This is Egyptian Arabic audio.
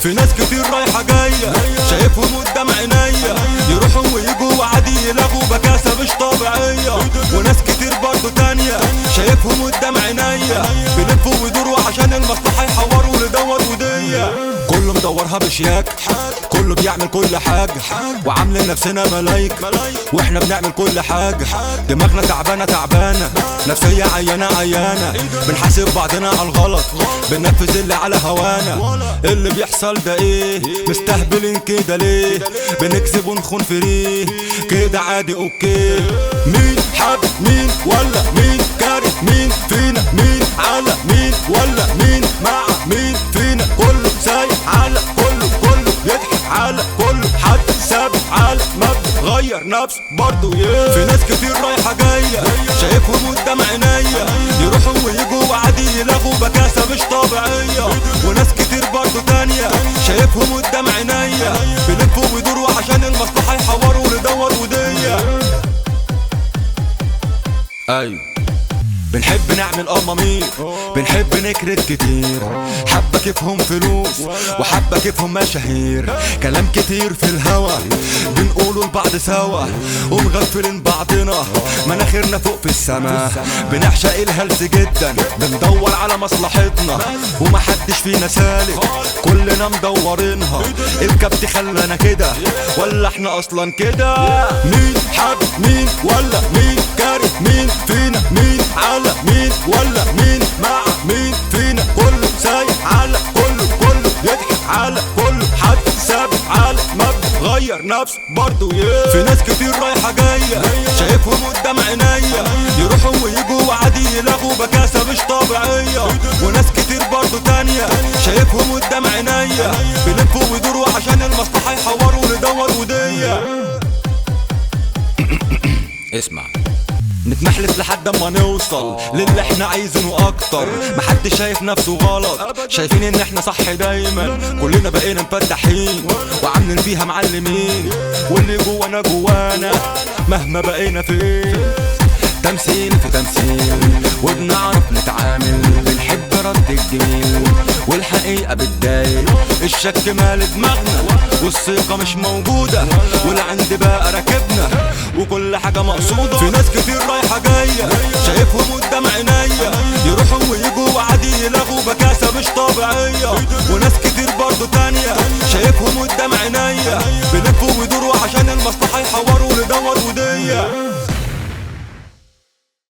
في ناس كتير رايحة جاية شايفهم قدام عينيا يروحوا ويجوا وعادي يلاقوا بكاسة مش طبيعية وناس كتير برضو تانية شايفهم قدام عينيا بيلفوا ويدوروا عشان المصلحة يحوروا لدور ودية كله مدورها بشياك كله بيعمل كل حاجة وعاملين نفسنا ملايك واحنا بنعمل كل حاجة دماغنا تعبانة تعبانة نفسية عيانة عيانة بنحاسب بعضنا على الغلط بننفذ اللي على هوانا اللي بيحصل ده ايه مستهبلين كده ليه بنكذب ونخون فريه كده عادي اوكي مين حب مين ولا مين كاره مين فينا مين على مين ولا مين مع مين فينا كله سايق على كله كله يضحك على كله حد ثابت على مبدأ غير نفسه برضه yeah. في ناس كتير رايحة جاية شايفهم قدام عينيا يروحوا ويجوا وعادي يلاقوا بكاسة مش طبيعية وناس كتير برضه تانية شايفهم قدام عينيا بيلفوا ويدوروا عشان المصلحة يحوروا لدور ودية ايوه بنحب نعمل قمامير بنحب نكرت كتير حبة كيفهم فلوس وحبة كيفهم مشاهير كلام كتير في الهوا بنقوله لبعض سوا ومغفلين بعضنا مناخيرنا فوق في السما بنعشق الهلس جدا بندور على مصلحتنا ومحدش فينا سالك كلنا مدورينها الكبت خلانا كده ولا احنا اصلا كده مين حب مين ولا مين كاره مين فينا مين على مين ولا مين مع مين فينا كله سايق على كله كله يضحك على كله حد ثابت على مبدأ غير نفسه برضه yeah. في ناس كتير رايحة جاية شايفهم قدام عينيا يروحوا ويجوا وعادي يلاقوا بكاسة مش طبيعية وناس كتير برضه تانية شايفهم قدام عينيا بيلفوا ويدوروا عشان المصلحة يحوروا لدور ودية اسمع نتمحلس لحد اما نوصل للي احنا عايزينه اكتر محدش شايف نفسه غلط شايفين ان احنا صح دايما كلنا بقينا مفتحين وعاملين فيها معلمين واللي جوانا جوانا مهما بقينا فين تمثيل في تمثيل وبنعرف نتعامل بنحب رد الجميل والحقيقة بتضايق الشك مال دماغنا والثقة مش موجودة والعند بقى راكبنا وكل حاجة مقصودة في ناس كتير رايحة جاية شايفهم قدام عينيا يروحوا ويجوا وعادي يلاقوا بكاسة مش طبيعية وناس كتير برضو تانية شايفهم قدام عينيا بيلفوا ويدوروا عشان المصلحة يحوروا لدور ودية